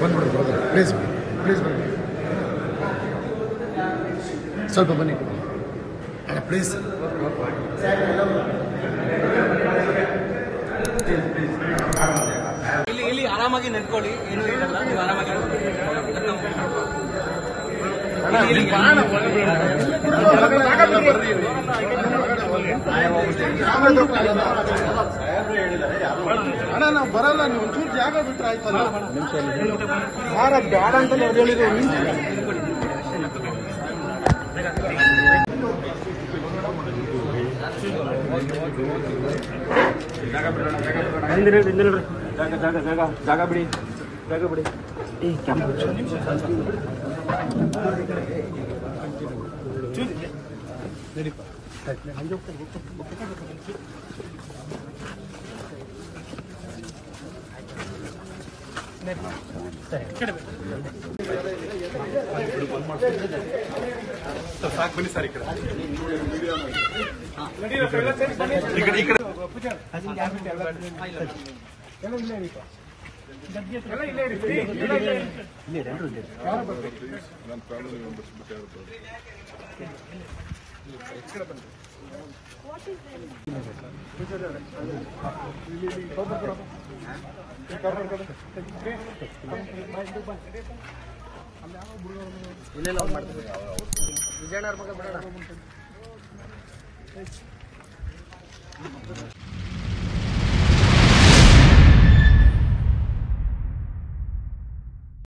ಬಂದ್ಬಿಡು brother please please ಬನ್ನಿ ಸ್ವಲ್ಪ ಬನ್ನಿ ಅಣ್ಣ ಪ್ಲೀಸ್ ಇಲ್ಲಿ ಇಲ್ಲಿ ಆರಾಮಾಗಿ ನಿಂತ್ಕೊಳ್ಳಿ ಏನು ಇರಲ್ಲ ನೀವು ಆರಾಮಾಗಿ ಇಲ್ಲಿ- ಇಲ್ಲಿ- ಅಣ್ಣ ನಾವು ಬರಲ್ಲ ನೀವು ಒಂಚೂರು ಜಾಗ ಬಿಟ್ರೆ ಆಯ್ತಲ್ಲ ಯಾರ ಬೇಡ ಅಂತ ನಾವು ಹೇಳಿದ್ರು ಜಾಗ ಜಾಗ ಜಾಗ ಜಾಗ ಬಿಡಿ ಜಾಗ ಬಿಡಿ ವಿಜಯಣ್ಣ ಅವ್ರ ಮಗ ಬಿಡೋಣ